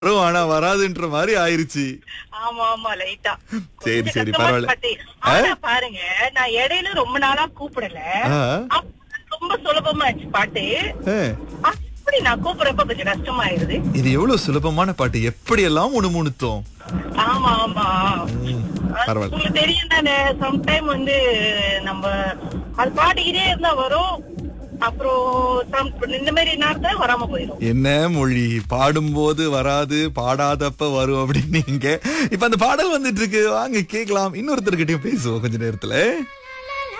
வரும் ஆனா வராதுன்ற மாதிரி ஆயிருச்சு ஆமா ஆமா லைட்டா சரி, கொஞ்சம் சரி, கஷ்டமா பரவாயில்ல. பாட்டு. ஆனா பாருங்க நான் இடையில ரொம்ப நாளா கூப்பிடல ஆ. அப்ப ரொம்ப சுலபமாச்சு பாட்டு ஆ, அப்படி நான் கூப்பிடுறப்ப கொஞ்சம் கஷ்டமாயிருது இது எவ்வளவு சுலபமான பாட்டு எப்படி எல்லாம் முணுமுணுத்தோம் ஆமா ஆமா ம், அது பரவாயில்ல உங்களுக்கு தெரியும் தானே சம்டைம் வந்து நம்ம அது பாடிக்கிட்டே இருந்தா வரும் அப்புறம் some- இந்த மாதிரி நேரத்துல வராம போயிடும் என்ன மொழி பாடும்போது வராது பாடாதப்ப வரும் அப்படின்னு நீங்க இப்ப அந்த பாடல் வந்துட்டு இருக்கு வாங்க கேக்கலாம் இன்னொருத்தர்கிட்டயும் பேசுவோம் கொஞ்ச நேரத்துல